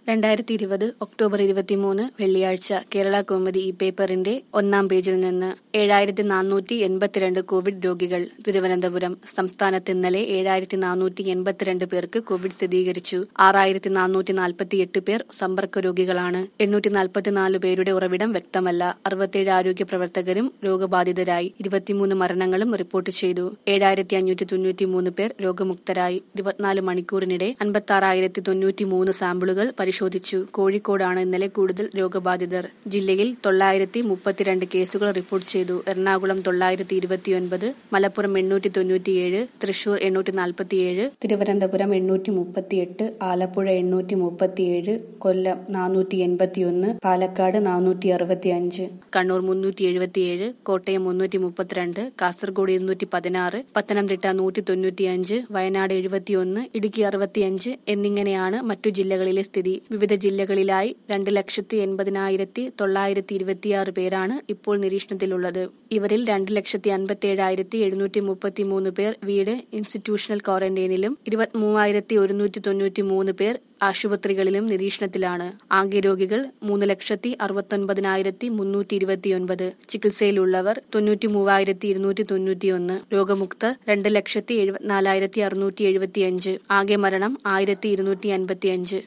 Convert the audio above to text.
രണ്ടായിരത്തി ഇരുപത് ഒക്ടോബർ ഇരുപത്തിമൂന്ന് വെള്ളിയാഴ്ച കേരള കൗമുദി ഈ പേപ്പറിന്റെ ഒന്നാം പേജിൽ നിന്ന് ഏഴായിരത്തി നാനൂറ്റി എൺപത്തിരണ്ട് കോവിഡ് രോഗികൾ തിരുവനന്തപുരം സംസ്ഥാനത്ത് ഇന്നലെ ഏഴായിരത്തി നാനൂറ്റി എൺപത്തിരണ്ട് പേർക്ക് കോവിഡ് സ്ഥിരീകരിച്ചു ആറായിരത്തി നാനൂറ്റി നാൽപ്പത്തിയെട്ട് പേർ സമ്പർക്ക രോഗികളാണ് എണ്ണൂറ്റി നാൽപ്പത്തിനാല് പേരുടെ ഉറവിടം വ്യക്തമല്ല അറുപത്തിയേഴ് ആരോഗ്യ പ്രവർത്തകരും രോഗബാധിതരായി ഇരുപത്തിമൂന്ന് മരണങ്ങളും റിപ്പോർട്ട് ചെയ്തു ഏഴായിരത്തി അഞ്ഞൂറ്റി തൊണ്ണൂറ്റി മൂന്ന് പേർ രോഗമുക്തരായി ഇരുപത്തിനാല് മണിക്കൂറിനിടെ അൻപത്തി ആറായിരത്തി തൊണ്ണൂറ്റി മൂന്ന് സാമ്പിളുകൾ പരിശോധിച്ചു കോഴിക്കോടാണ് ഇന്നലെ കൂടുതൽ രോഗബാധിതർ ജില്ലയിൽ തൊള്ളായിരത്തി മുപ്പത്തിരണ്ട് കേസുകൾ റിപ്പോർട്ട് ചെയ്തു എറണാകുളം തൊള്ളായിരത്തി ഇരുപത്തിയൊൻപത് മലപ്പുറം എണ്ണൂറ്റി തൊണ്ണൂറ്റിയേഴ് തൃശൂർ എണ്ണൂറ്റി നാൽപ്പത്തിയേഴ് തിരുവനന്തപുരം എണ്ണൂറ്റി മുപ്പത്തിയെട്ട് ആലപ്പുഴ എണ്ണൂറ്റി മുപ്പത്തിയേഴ് കൊല്ലം നാനൂറ്റി എൺപത്തിയൊന്ന് പാലക്കാട് നാനൂറ്റി അറുപത്തി അഞ്ച് കണ്ണൂർ മുന്നൂറ്റി എഴുപത്തിയേഴ് കോട്ടയം മുന്നൂറ്റി മുപ്പത്തിരണ്ട് കാസർഗോഡ് ഇരുന്നൂറ്റി പതിനാറ് പത്തനംതിട്ട നൂറ്റി തൊണ്ണൂറ്റിയഞ്ച് വയനാട് എഴുപത്തിയൊന്ന് ഇടുക്കി അറുപത്തിയഞ്ച് എന്നിങ്ങനെയാണ് മറ്റു ജില്ലകളിലെ സ്ഥിതി വിവിധ ജില്ലകളിലായി രണ്ട് ലക്ഷത്തി എൺപതിനായിരത്തി തൊള്ളായിരത്തി ഇരുപത്തിയാറ് പേരാണ് ഇപ്പോൾ നിരീക്ഷണത്തിലുള്ളത് ഇവരിൽ രണ്ട് ലക്ഷത്തി അൻപത്തി ഏഴായിരത്തി എഴുന്നൂറ്റി മുപ്പത്തി മൂന്ന് പേർ വീട് ഇൻസ്റ്റിറ്റ്യൂഷണൽ ക്വാറന്റൈനിലും ഇരുപത്തിമൂവായിരത്തി ഒരുന്നൂറ്റി തൊണ്ണൂറ്റി മൂന്ന് പേർ ആശുപത്രികളിലും നിരീക്ഷണത്തിലാണ് ആകെ രോഗികൾ മൂന്ന് ലക്ഷത്തി അറുപത്തൊൻപതിനായിരത്തി മുന്നൂറ്റി ഇരുപത്തിയൊൻപത് ചികിത്സയിലുള്ളവർ തൊണ്ണൂറ്റി മൂവായിരത്തി ഇരുന്നൂറ്റി തൊണ്ണൂറ്റിയൊന്ന് രോഗമുക്തർ രണ്ട് ലക്ഷത്തി എഴുപത്തിനാലായിരത്തി അറുന്നൂറ്റി എഴുപത്തിയഞ്ച് ആകെ മരണം ആയിരത്തി ഇരുന്നൂറ്റി അൻപത്തിയഞ്ച്